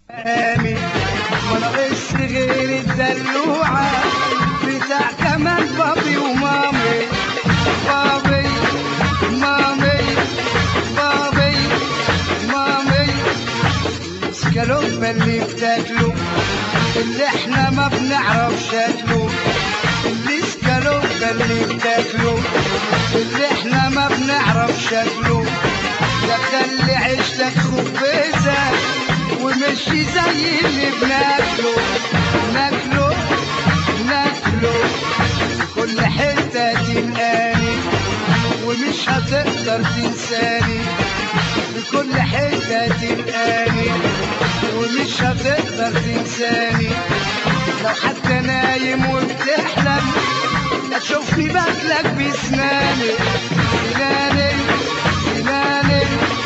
امي ما ناقص غير الدلوعه بتاع كمان بابي ومامي بابي مامي بابي مامي السكالوب اللي بتاكله اللي احنا ما بنعرف شكله الاسكالوب اللي بتاكله اللي احنا ما بنعرف شكله ده خلي عيشتك خبيزة ومشي زي اللي بناكله ناكله ناكله كل حتة تلقاني ومش هتقدر تنساني بكل حتة تلقاني ومش هتقدر تنساني لو حتى نايم وبتحلم هتشوفني باكلك بسناني سناني سناني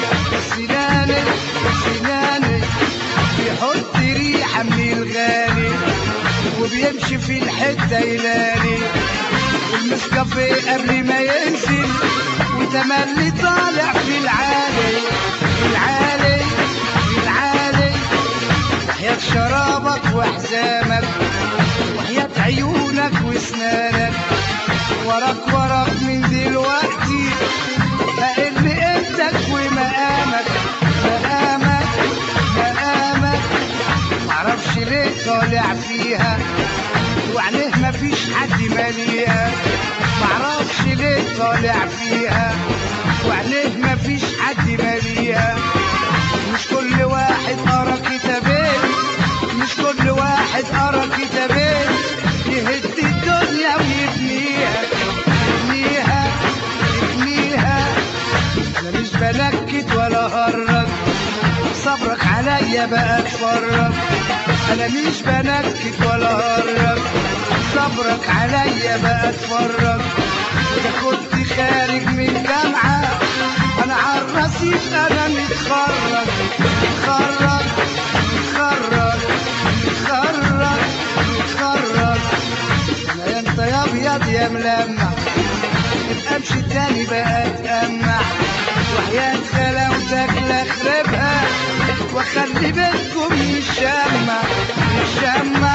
سناني سناني بيحط ريحة من الغالي وبيمشي في الحتة يلاني والمسكافيه قبل ما ينزل وتملي طالع في العالي في العالي في العالي وحياة شرابك وحزامك وحياة عيونك واسنانك وراك وراك من دلوقتي بقل قيمتك ومقامك مقامك مقامك معرفش ليه طالع فيها وعليه مفيش حد ماليها معرفش ليه طالع فيها وعليه مفيش حد ماليها مش كل واحد قرا كتابين مش كل واحد قرا كتابين يهد الدنيا ويبنيها يبنيها يبنيها انا مش بنكد ولا هرج صبرك عليا بقى اتفرج انا مش بنكد ولا هرج صبرك عليا بقى اتفرج اذا كنت خارج من جامعة انا عالرصيف انا متخرج متخرج متخرج متخرج متخرج انا يا انت يا ابيض يا ملمع تبقى امشي تاني بقى اتأمع وحياة خلاوتك لاخربها واخلي بيتكم يشمع يشمع